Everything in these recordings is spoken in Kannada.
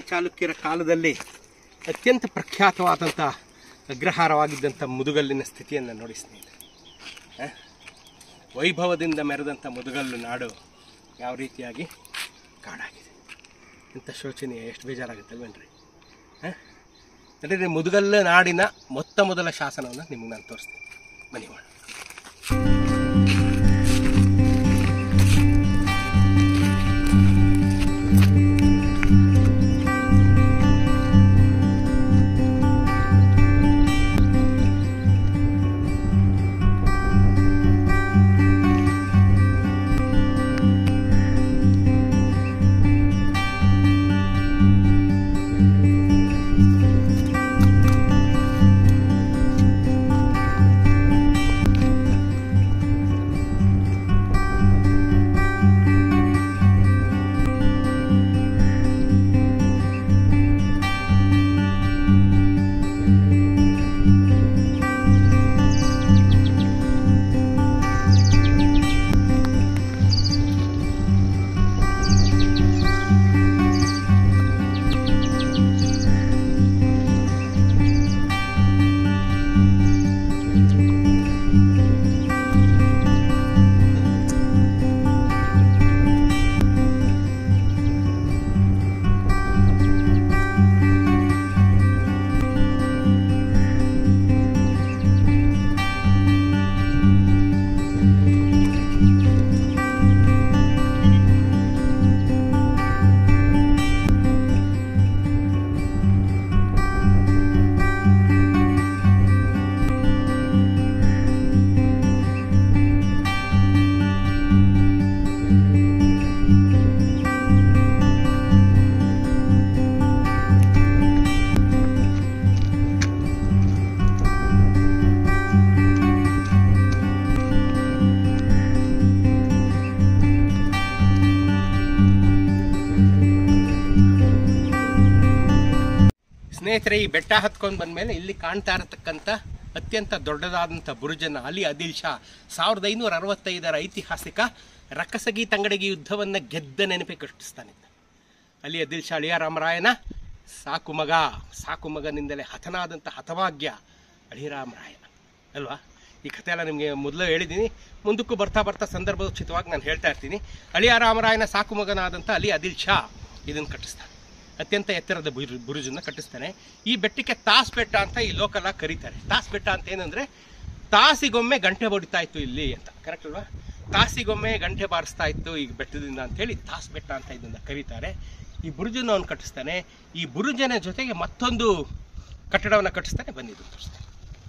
ಚಾಲುಕ್ಯರ ಕಾಲದಲ್ಲಿ ಅತ್ಯಂತ ಪ್ರಖ್ಯಾತವಾದಂಥ ಅಗ್ರಹಾರವಾಗಿದ್ದಂಥ ಮುದುಗಲ್ಲಿನ ಸ್ಥಿತಿಯನ್ನು ನೋಡಿ ಸ್ನೇಹಿತರೆ ಆ? ವೈಭವದಿಂದ ಮೆರೆದಂಥ ಮುದುಗಲ್ಲು ನಾಡು ಯಾವ ರೀತಿಯಾಗಿ ಕಾಡಾಗಿದೆ ಇಂಥ ಶೋಚನೀಯ ಎಷ್ಟು ಬೇಜಾರಾಗುತ್ತಲ್ವೇನ್ರಿ ಹಾಂ ನಡೀರಿ ಮುದುಗಲ್ಲು ನಾಡಿನ ಮೊತ್ತ ಮೊದಲ ಶಾಸನವನ್ನು ನಿಮಗೆ ನಾನು ತೋರಿಸ್ತೀನಿ ಬನ್ನಿ ಮಾಡೋಣ ಸ್ನೇಹಿತರೆ ಈ ಬೆಟ್ಟ ಹತ್ಕೊಂಡು ಬಂದ್ಮೇಲೆ ಇಲ್ಲಿ ಕಾಣ್ತಾ ಇರತಕ್ಕಂಥ ಅತ್ಯಂತ ದೊಡ್ಡದಾದಂಥ ಬುರುಜನ ಅಲಿ ಆದಿಲ್ ಶಾ ಸಾವಿರದ ಐನೂರ ಅರವತ್ತೈದರ ಐತಿಹಾಸಿಕ ರಕ್ಕಸಗಿ ತಂಗಡಗಿ ಯುದ್ಧವನ್ನು ಗೆದ್ದ ನೆನಪೆ ಕಟ್ಟಿಸ್ತಾನೆ ಅಲಿ ಆದಿಲ್ ಶಾ ಅಳಿಯರಾಮರಾಯನ ಸಾಕು ಮಗ ಸಾಕು ಮಗನಿಂದಲೇ ಹತನಾದಂಥ ಹತಭಾಗ್ಯ ಅಳಿರಾಮರಾಯ ಅಲ್ವಾ ಈ ಕಥೆ ಎಲ್ಲ ನಿಮಗೆ ಮೊದಲು ಹೇಳಿದ್ದೀನಿ ಮುಂದಕ್ಕೂ ಬರ್ತಾ ಬರ್ತಾ ಸಂದರ್ಭೋಚಿತವಾಗಿ ನಾನು ಹೇಳ್ತಾ ಇರ್ತೀನಿ ಅಳಿಯರಾಮರಾಯನ ಸಾಕು ಮಗನಾದಂಥ ಅಲಿ ಆದಿಲ್ ಶಾ ಇದನ್ನು ಕಟ್ಟಿಸ್ತಾನೆ ಅತ್ಯಂತ ಎತ್ತರದ ಬುರು ಬುರುಜನ್ನು ಕಟ್ಟಿಸ್ತಾನೆ ಈ ಬೆಟ್ಟಕ್ಕೆ ತಾಸ್ ಬೆಟ್ಟ ಅಂತ ಈ ಲೋಕಲ್ ಆಗಿ ಕರೀತಾರೆ ತಾಸ್ ಬೆಟ್ಟ ಅಂತ ಏನಂದ್ರೆ ತಾಸಿಗೊಮ್ಮೆ ಗಂಟೆ ಬಡಿತಾ ಇತ್ತು ಇಲ್ಲಿ ಅಂತ ಕರೆಕ್ಟ್ ಅಲ್ವಾ ತಾಸಿಗೊಮ್ಮೆ ಗಂಟೆ ಬಾರಿಸ್ತಾ ಇತ್ತು ಈ ಬೆಟ್ಟದಿಂದ ಅಂತೇಳಿ ತಾಸ್ ಬೆಟ್ಟ ಅಂತ ಇದನ್ನ ಕರೀತಾರೆ ಈ ಬುರುಜನ್ನು ಅವನು ಕಟ್ಟಿಸ್ತಾನೆ ಈ ಬುರುಜನ ಜೊತೆಗೆ ಮತ್ತೊಂದು ಕಟ್ಟಡವನ್ನು ಕಟ್ಟಿಸ್ತಾನೆ ಬಂದಿದ್ದು ತೋರಿಸ್ತಾನೆ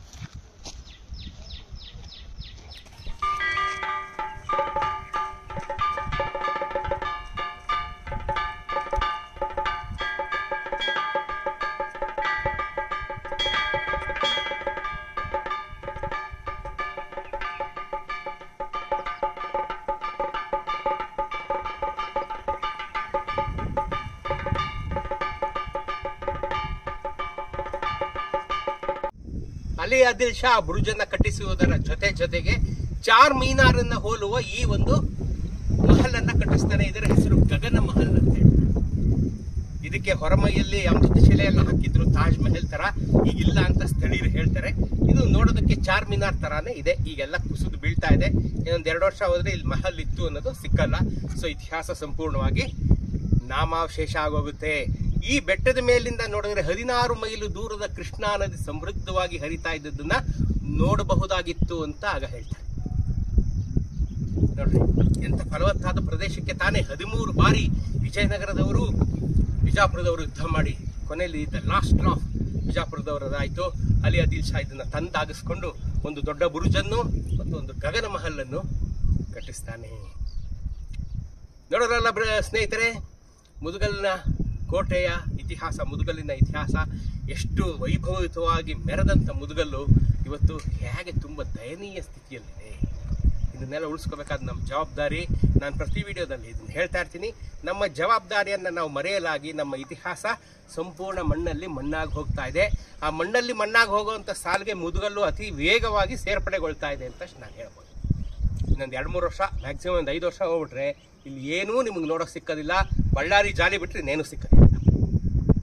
ಅಲಿ ಆದಿಲ್ ಶಾ ಬುರುಜನ್ನ ಕಟ್ಟಿಸುವುದರ ಜೊತೆ ಜೊತೆಗೆ ಚಾರ್ ಮೀನಾರನ್ನ ಹೋಲುವ ಈ ಒಂದು ಮಹಲನ್ನ ಕಟ್ಟಿಸ್ತಾನೆ ಇದರ ಹೆಸರು ಗಗನ ಮಹಲ್ ಅಂತ ಹೇಳಿ ಇದಕ್ಕೆ ಹೊರಮೈಯಲ್ಲಿ ಅಮೃತ ಶಿಲೆಯನ್ನ ಹಾಕಿದ್ರು ತಾಜ್ ಮಹಲ್ ತರ ಈಗಿಲ್ಲ ಅಂತ ಸ್ಥಳೀಯರು ಹೇಳ್ತಾರೆ ಇದು ನೋಡೋದಕ್ಕೆ ಚಾರ್ ಮಿನಾರ್ ತರಾನೇ ಇದೆ ಈಗೆಲ್ಲ ಕುಸಿದು ಬೀಳ್ತಾ ಇದೆ ಇನ್ನೊಂದ್ ಎರಡು ವರ್ಷ ಹೋದ್ರೆ ಇಲ್ಲಿ ಮಹಲ್ ಇತ್ತು ಅನ್ನೋದು ಸಿಕ್ಕಲ್ಲ ಸೊ ಇತಿಹಾಸ ಸಂಪೂರ್ಣವಾಗಿ ನಾಮಾವಶೇಷ ಆಗೋಗುತ್ತೆ ಈ ಬೆಟ್ಟದ ಮೇಲಿಂದ ನೋಡಿದ್ರೆ ಹದಿನಾರು ಮೈಲು ದೂರದ ಕೃಷ್ಣಾ ನದಿ ಸಮೃದ್ಧವಾಗಿ ಹರಿತಾ ಇದ್ದದನ್ನ ನೋಡಬಹುದಾಗಿತ್ತು ಅಂತ ಆಗ ಹೇಳ್ತಾರೆ ನೋಡ್ರಿ ಎಂತ ಫಲವತ್ತಾದ ಪ್ರದೇಶಕ್ಕೆ ತಾನೇ ಹದಿಮೂರು ಬಾರಿ ವಿಜಯನಗರದವರು ಬಿಜಾಪುರದವರು ಯುದ್ಧ ಮಾಡಿ ಕೊನೆಯಲ್ಲಿ ದ ಲಾಸ್ಟ್ ಆಫ್ ಬಿಜಾಪುರದವರದಾಯ್ತು ಅಲ್ಲಿ ಆದಿಲ್ ಶಾ ಇದನ್ನ ತಂದಾಗಿಸ್ಕೊಂಡು ಒಂದು ದೊಡ್ಡ ಬುರುಜನ್ನು ಮತ್ತು ಒಂದು ಗಗನ ಮಹಲನ್ನು ಕಟ್ಟಿಸ್ತಾನೆ ನೋಡೋರಲ್ಲ ಬ್ರ- ಸ್ನೇಹಿತರೆ ಮುದುಗಲ್ನ ಕೋಟೆಯ ಇತಿಹಾಸ ಮುದುಗಲ್ಲಿನ ಇತಿಹಾಸ ಎಷ್ಟು ವೈಭವಯುತವಾಗಿ ಮೆರೆದಂಥ ಮುದುಗಲ್ಲು ಇವತ್ತು ಹೇಗೆ ತುಂಬ ದಯನೀಯ ಸ್ಥಿತಿಯಲ್ಲಿದೆ ಇದನ್ನೆಲ್ಲ ಉಳಿಸ್ಕೋಬೇಕಾದ ನಮ್ಮ ಜವಾಬ್ದಾರಿ ನಾನು ಪ್ರತಿ ವಿಡಿಯೋದಲ್ಲಿ ಇದನ್ನು ಹೇಳ್ತಾ ಇರ್ತೀನಿ ನಮ್ಮ ಜವಾಬ್ದಾರಿಯನ್ನು ನಾವು ಮರೆಯಲಾಗಿ ನಮ್ಮ ಇತಿಹಾಸ ಸಂಪೂರ್ಣ ಮಣ್ಣಲ್ಲಿ ಮಣ್ಣಾಗಿ ಹೋಗ್ತಾ ಇದೆ ಆ ಮಣ್ಣಲ್ಲಿ ಮಣ್ಣಾಗಿ ಹೋಗುವಂಥ ಸಾಲಿಗೆ ಮುದುಗಲ್ಲು ಅತಿ ವೇಗವಾಗಿ ಸೇರ್ಪಡೆಗೊಳ್ತಾ ಇದೆ ಅಂತ ನಾನು ಹೇಳ್ಬೋದು ಇನ್ನೊಂದು ಎರಡು ಮೂರು ವರ್ಷ ಮ್ಯಾಕ್ಸಿಮಮ್ ಒಂದು ಐದು ವರ್ಷ ಹೋಗ್ಬಿಟ್ರೆ ಇಲ್ಲಿ ಏನೂ ನಿಮಗೆ ನೋಡೋಕೆ ಸಿಕ್ಕೋದಿಲ್ಲ ಬಳ್ಳಾರಿ ಜಾಲಿ ಬಿಟ್ಟರೆ ಇನ್ನೇನು ಸಿಕ್ಕೋದಿಲ್ಲ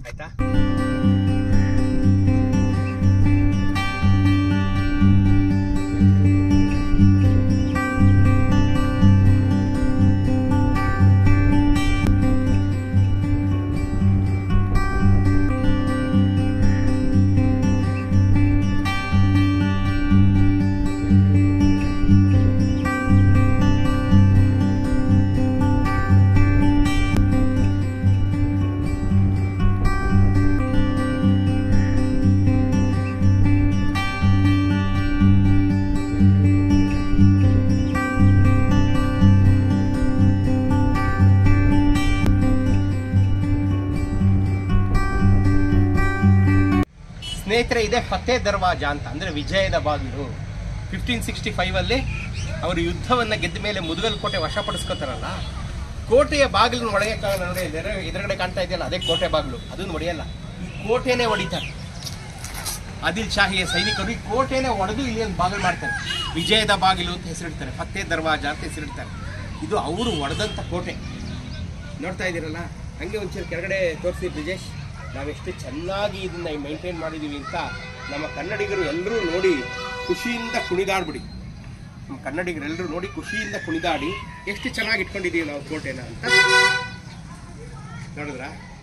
ಆಯ್ತಾ ಸ್ನೇಹಿತರೆ ಇದೆ ಫತೇ ದರ್ವಾಜ ಅಂತ ಅಂದ್ರೆ ವಿಜಯದ ಬಾಗಿಲು ಫಿಫ್ಟೀನ್ ಸಿಕ್ಸ್ಟಿ ಫೈವ್ ಅಲ್ಲಿ ಅವರು ಯುದ್ಧವನ್ನ ಗೆದ್ದ ಮೇಲೆ ಮುದುಗಲ್ ಕೋಟೆ ವಶಪಡಿಸ್ಕೋತಾರಲ್ಲ ಕೋಟೆಯ ಬಾಗಿಲು ಒಳಗೆ ಕಾ- ನೋಡಿ ಎದುರು- ಎದುರುಗಡೆ ಕಾಣ್ತಾ ಇದೆಯಲ್ಲ ಅದೇ ಕೋಟೆ ಬಾಗಿಲು ಅದನ್ನು ಹೊಡೆಯಲ್ಲ ಈ ಕೋಟೆನೇ ಹೊಡಿತಾರೆ ಆದಿಲ್ ಶಾಹಿಯ ಸೈನಿಕರು ಈ ಕೋಟೆನೇ ಒಡೆದು ಇಲ್ಲಿ ಒಂದು ಬಾಗಿಲು ಮಾಡ್ತಾರೆ ವಿಜಯದ ಬಾಗಿಲು ಅಂತ ಹೆಸರಿಡ್ತಾರೆ ಫತೇ ದರ್ವಾಜ ಅಂತ ಹೆಸರಿಡ್ತಾರೆ ಇದು ಅವರು ಒಡೆದಂಥ ಕೋಟೆ ನೋಡ್ತಾ ಇದ್ದೀರಲ್ಲ ಹಂಗೆ ಒಂಚೂರು ಕೆಳಗಡೆ ತೋರಿಸಿ ಬ್ರಿಜೇಶ್ ನಾವೆಷ್ಟು ಚೆನ್ನಾಗಿ ಇದನ್ನ ಮೈಂಟೈನ್ ಮಾಡಿದೀವಿ ಅಂತ ನಮ್ಮ ಕನ್ನಡಿಗರು ಎಲ್ಲರೂ ನೋಡಿ ಖುಷಿಯಿಂದ ಕುಣಿದಾಡ್ಬಿಡಿ ನಮ್ಮ ಕನ್ನಡಿಗರೆಲ್ಲರೂ ನೋಡಿ ಖುಷಿಯಿಂದ ಕುಣಿದಾಡಿ ಎಷ್ಟು ಚೆನ್ನಾಗಿ ಇಟ್ಕೊಂಡಿದೀವಿ ನಾವು ಕೋಟೆನ ಅಂತ ನೋಡಿದ್ರ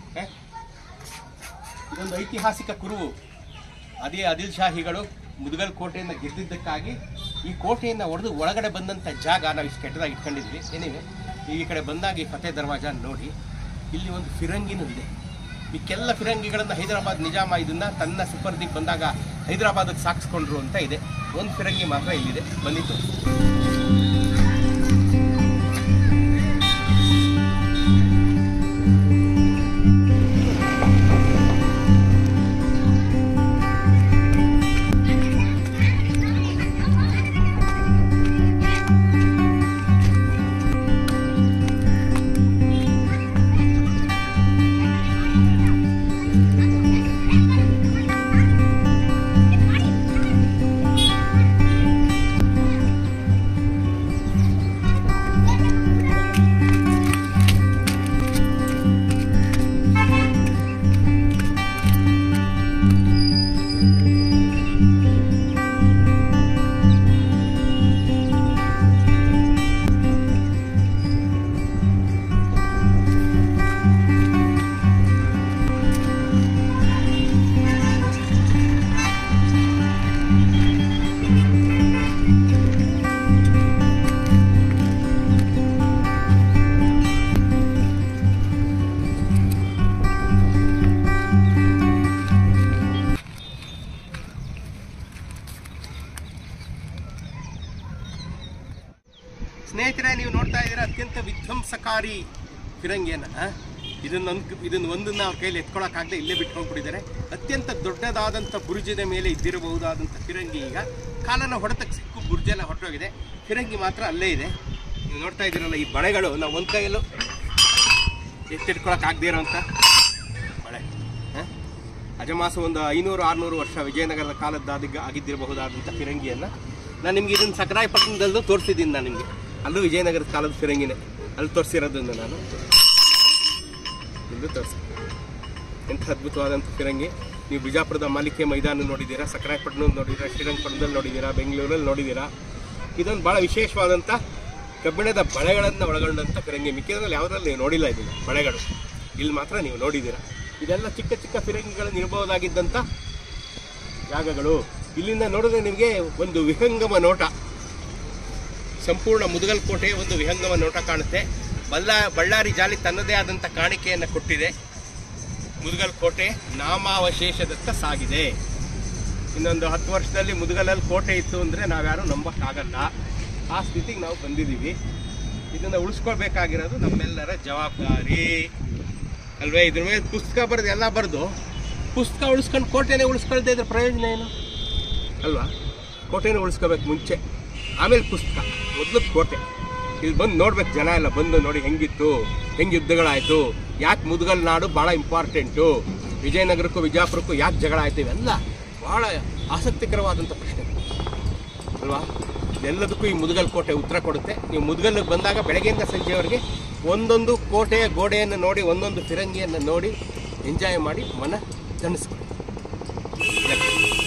ಇದೊಂದು ಐತಿಹಾಸಿಕ ಕುರುವು ಅದೇ ಆದಿಲ್ ಶಾಹಿಗಳು ಮುದುಗಲ್ ಕೋಟೆಯನ್ನು ಗೆದ್ದಿದ್ದಕ್ಕಾಗಿ ಈ ಕೋಟೆಯನ್ನು ಒಡೆದು ಒಳಗಡೆ ಬಂದಂಥ ಜಾಗ ನಾವು ಇಷ್ಟು ಕೆಟ್ಟದಾಗಿ ಇಟ್ಕೊಂಡಿದ್ವಿ ಏನಿವೆ ಈ ಕಡೆ ಬಂದಾಗ ಈ ಫತೇ ದರ್ವಾಜ ನೋಡಿ ಇಲ್ಲಿ ಒಂದು ಫಿರಂಗಿನೂ ಇದೆ ಮಿಕ್ಕೆಲ್ಲ ಫಿರಂಗಿಗಳನ್ನು ಹೈದರಾಬಾದ್ ನಿಜಾಮ ಇದನ್ನ ತನ್ನ ಸುಪರ್ದಿಗೆ ಬಂದಾಗ ಹೈದರಾಬಾದಕ್ಕೆ ಸಾಗಿಸ್ಕೊಂಡ್ರು ಅಂತ ಇದೆ ಒಂದು ಫಿರಂಗಿ ಮಾತ್ರ ಇಲ್ಲಿದೆ ಬಂದಿತ್ತು ಸ್ನೇಹಿತರೆ ನೀವು ನೋಡ್ತಾ ಇದ್ದೀರಾ ಅತ್ಯಂತ ವಿಧ್ವಂಸಕಾರಿ ಫಿರಂಗಿಯನ್ನ ಆ? ಇದನ್ನ ಒಂದು ಇದನ್ನ ಒಂದನ್ನ ಅವ್ರ ಕೈಲಿ ಎತ್ಕೊಳಕ್ಕಾಗದೆ ಇಲ್ಲೇ ಬಿಟ್ಕೊಂಡ್ಬಿಟ್ಟಿದ್ದಾರೆ ಅತ್ಯಂತ ದೊಡ್ಡದಾದಂಥ ಬುರುಜಿನ ಮೇಲೆ ಇದ್ದಿರಬಹುದಾದಂಥ ಫಿರಂಗಿ ಈಗ ಕಾಲನ ಹೊಡೆತಕ್ಕೆ ಸಿಕ್ಕು ಬುರ್ಜೆಲ್ಲ ಹೊರಟೋಗಿದೆ ಫಿರಂಗಿ ಮಾತ್ರ ಅಲ್ಲೇ ಇದೆ ನೀವು ನೋಡ್ತಾ ಇದ್ದೀರಲ್ಲ ಈ ಬಳೆಗಳು ನಾವು ಒಂದು ಕೈಯಲ್ಲೂ ಎತ್ತಿಟ್ಕೊಳಕ್ಕಾಗದೇ ಇರೋಂಥ ಬಳೆ ಆ? ಅಜಮಾಸ ಒಂದು ಐನೂರು ಆರುನೂರು ವರ್ಷ ವಿಜಯನಗರದ ಕಾಲದ್ದಾದ ಆಗಿದ್ದಿರಬಹುದಾದಂಥ ಫಿರಂಗಿಯನ್ನು ನಾನು ನಿಮ್ಗೆ ಇದನ್ನು ಸಕರಾಯಪಟ್ಟಣದಲ್ಲೂ ತೋರಿಸಿದ್ದೀನಿ ನಾನು ನಿಮಗೆ ಅಲ್ಲೂ ವಿಜಯನಗರದ ಕಾಲದ ಫಿರಂಗಿನೇ ಅಲ್ಲಿ ತೋರಿಸಿರೋದನ್ನು ನಾನು ಇಲ್ಲೂ ತೋರಿಸಿ ಎಂಥ ಅದ್ಭುತವಾದಂಥ ಫಿರಂಗಿ ನೀವು ಬಿಜಾಪುರದ ಮಾಲಿಕೆ ಮೈದಾನ ನೋಡಿದ್ದೀರಾ ಸಕರಾಯಪಟ್ಟಣ ನೋಡಿದ್ದೀರಾ ಶ್ರೀರಂಗಪಟ್ಟಣದಲ್ಲಿ ನೋಡಿದ್ದೀರಾ ಬೆಂಗಳೂರಲ್ಲಿ ನೋಡಿದ್ದೀರಾ ಇದೊಂದು ಭಾಳ ವಿಶೇಷವಾದಂಥ ಕಬ್ಬಿಣದ ಬಳೆಗಳನ್ನು ಒಳಗೊಂಡಂಥ ಫಿರಂಗಿ ಮಿಕ್ಕಿದ್ರಲ್ಲಿ ಯಾವುದ್ರಲ್ಲಿ ನೀವು ನೋಡಿಲ್ಲ ಇದನ್ನು ಬಳೆಗಳು ಇಲ್ಲಿ ಮಾತ್ರ ನೀವು ನೋಡಿದ್ದೀರಾ ಇದೆಲ್ಲ ಚಿಕ್ಕ ಚಿಕ್ಕ ಫಿರಂಗಿಗಳನ್ನು ಇರಬಹುದಾಗಿದ್ದಂಥ ಜಾಗಗಳು ಇಲ್ಲಿಂದ ನೋಡಿದ್ರೆ ನಿಮಗೆ ಒಂದು ವಿಹಂಗಮ ನೋಟ ಸಂಪೂರ್ಣ ಮುದುಗಲ್ ಕೋಟೆ ಒಂದು ವಿಹಂಗಮ ನೋಟ ಕಾಣುತ್ತೆ ಬಲ್ಲ ಬಳ್ಳಾರಿ ಜಾಲಿ ತನ್ನದೇ ಆದಂಥ ಕಾಣಿಕೆಯನ್ನು ಕೊಟ್ಟಿದೆ ಮುದುಗಲ್ ಕೋಟೆ ನಾಮಾವಶೇಷದತ್ತ ಸಾಗಿದೆ ಇನ್ನೊಂದು ಹತ್ತು ವರ್ಷದಲ್ಲಿ ಮುದುಗಲಲ್ಲಿ ಕೋಟೆ ಇತ್ತು ಅಂದರೆ ನಾವ್ಯಾರು ನಂಬಕ್ಕಾಗಲ್ಲ ಆ ಸ್ಥಿತಿಗೆ ನಾವು ಬಂದಿದ್ದೀವಿ ಇದನ್ನು ಉಳಿಸ್ಕೊಳ್ಬೇಕಾಗಿರೋದು ನಮ್ಮೆಲ್ಲರ ಜವಾಬ್ದಾರಿ ಅಲ್ವೇ ಇದ್ರ ಮೇಲೆ ಪುಸ್ತಕ ಬರೆದು ಎಲ್ಲ ಬರೆದು ಪುಸ್ತಕ ಉಳಿಸ್ಕೊಂಡು ಕೋಟೆನೇ ಉಳಿಸ್ಕೊಳ್ದೇ ಇದ್ರೆ ಪ್ರಯೋಜನ ಏನು ಅಲ್ವಾ ಕೋಟೆನೇ ಉಳಿಸ್ಕೋಬೇಕು ಮುಂಚೆ ಆಮೇಲೆ ಪುಸ್ತಕ ಮೊದಲು ಕೋಟೆ ಇಲ್ಲಿ ಬಂದು ನೋಡ್ಬೇಕು ಜನ ಎಲ್ಲ ಬಂದು ನೋಡಿ ಹೆಂಗಿತ್ತು ಹೆಂಗೆ ಯುದ್ಧಗಳಾಯಿತು ಯಾಕೆ ಮುದುಗಲ್ ನಾಡು ಭಾಳ ಇಂಪಾರ್ಟೆಂಟು ವಿಜಯನಗರಕ್ಕೂ ವಿಜಯಪುರಕ್ಕೂ ಯಾಕೆ ಜಗಳ ಆಯ್ತು ಇವೆಲ್ಲ ಭಾಳ ಆಸಕ್ತಿಕರವಾದಂಥ ಪ್ರಶ್ನೆ ಅಲ್ವಾ ಎಲ್ಲದಕ್ಕೂ ಈ ಮುದುಗಲ್ ಕೋಟೆ ಉತ್ತರ ಕೊಡುತ್ತೆ ನೀವು ಮುದುಗಲ್ಗೆ ಬಂದಾಗ ಬೆಳಗ್ಗೆಯಿಂದ ಸಂಜೆವರೆಗೆ ಒಂದೊಂದು ಕೋಟೆಯ ಗೋಡೆಯನ್ನು ನೋಡಿ ಒಂದೊಂದು ಫಿರಂಗಿಯನ್ನು ನೋಡಿ ಎಂಜಾಯ್ ಮಾಡಿ ಮನ ತಣಿಸ್ಕೊಳ್ಳಿ